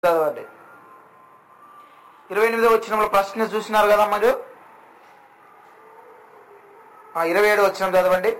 చదవండి ఇరవై ఎనిమిదో వచ్చిన ప్రశ్న చూసినారు కదా మీరు ఆ, ఇరవై ఏడు వచ్చిన చదవండి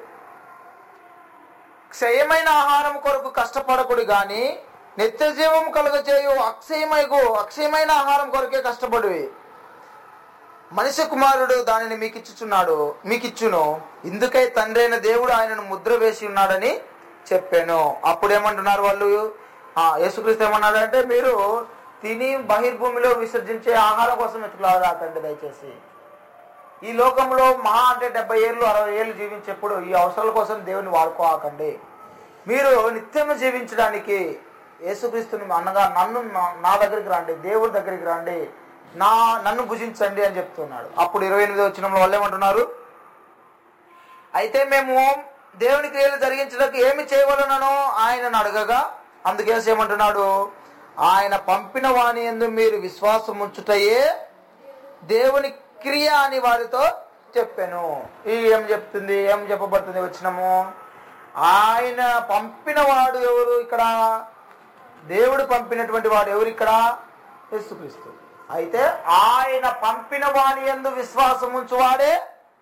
క్షయమైన ఆహారం కొరకు కష్టపడకుడు గాని నిత్య జీవం కలుగజేయు అక్షయమైగు అక్షయమైన ఆహారం కొరకే కష్టపడివి మనిషి కుమారుడు దానిని మీకు ఇచ్చుచున్నాడు మీకు ఇచ్చును ఇందుకై తండ్రి అయిన దేవుడు ఆయనను ముద్ర వేసి ఉన్నాడని చెప్పాను అప్పుడు ఏమంటున్నారు వాళ్ళు ఆ యేసుక్రీస్తు ఏమన్నాడంటే మీరు తిని బహిర్భూమిలో విసర్జించే ఆహారం కోసం వెతుకులాగాకండి దయచేసి ఈ లోకంలో మహా అంటే డెబ్బై ఏళ్ళు అరవై ఏళ్ళు జీవించేప్పుడు ఈ అవసరాల కోసం దేవుని వాడుకోకండి మీరు నిత్యము జీవించడానికి యేసుక్రీస్తుని అనగా నన్ను నా- నా దగ్గరికి రండి దేవుడి దగ్గరికి రండి నా నన్ను భుజించండి అని చెప్తున్నాడు అప్పుడు ఇరవై ఎనిమిది వచ్చిన వాళ్ళు ఏమంటున్నారు అయితే మేము దేవుని క్రియలు జరిగించడానికి ఏమి చేయవలనో ఆయనను అడగగా అందుకేసి ఏమంటున్నాడు ఆయన పంపిన వాణి ఎందు మీరు విశ్వాసం ఉంచుటయే దేవుని క్రియ అని వారితో చెప్పాను ఈ ఏం చెప్తుంది ఏం చెప్పబడుతుంది వచ్చినము ఆయన పంపిన వాడు ఎవరు ఇక్కడ దేవుడు పంపినటువంటి వాడు ఎవరు ఇక్కడ యేసుక్రీస్తు అయితే ఆయన పంపిన వాణి ఎందు విశ్వాసం ఉంచువాడే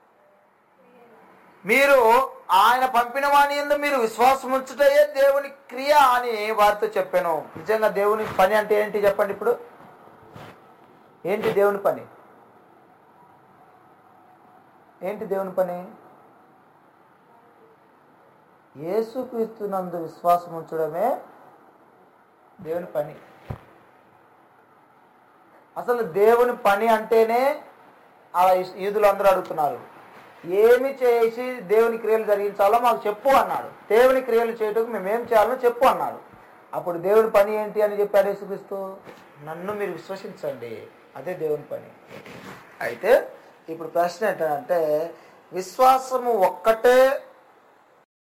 మీరు ఆయన పంపిన వాణి ఎందు మీరు విశ్వాసం ఉంచుటయే దేవుని క్రియ అని వారితో చెప్పాను నిజంగా దేవుని పని అంటే ఏంటి చెప్పండి ఇప్పుడు ఏంటి దేవుని పని ఏంటి దేవుని పని యేసుక్రీస్తునందు విశ్వాసం ఉంచడమే దేవుని పని అసలు దేవుని పని అంటేనే ఆ ఈదులు అందరూ అడుగుతున్నారు ఏమి చేసి దేవుని క్రియలు జరిగించాలో మాకు చెప్పు అన్నాడు దేవుని క్రియలు చేయటకు మేము ఏం చేయాలో చెప్పు అన్నాడు అప్పుడు దేవుని పని ఏంటి అని చెప్పాడు యేసుక్రీస్తు నన్ను మీరు విశ్వసించండి అదే దేవుని పని అయితే ఇప్పుడు ప్రశ్న ఏంటంటే విశ్వాసము ఒక్కటే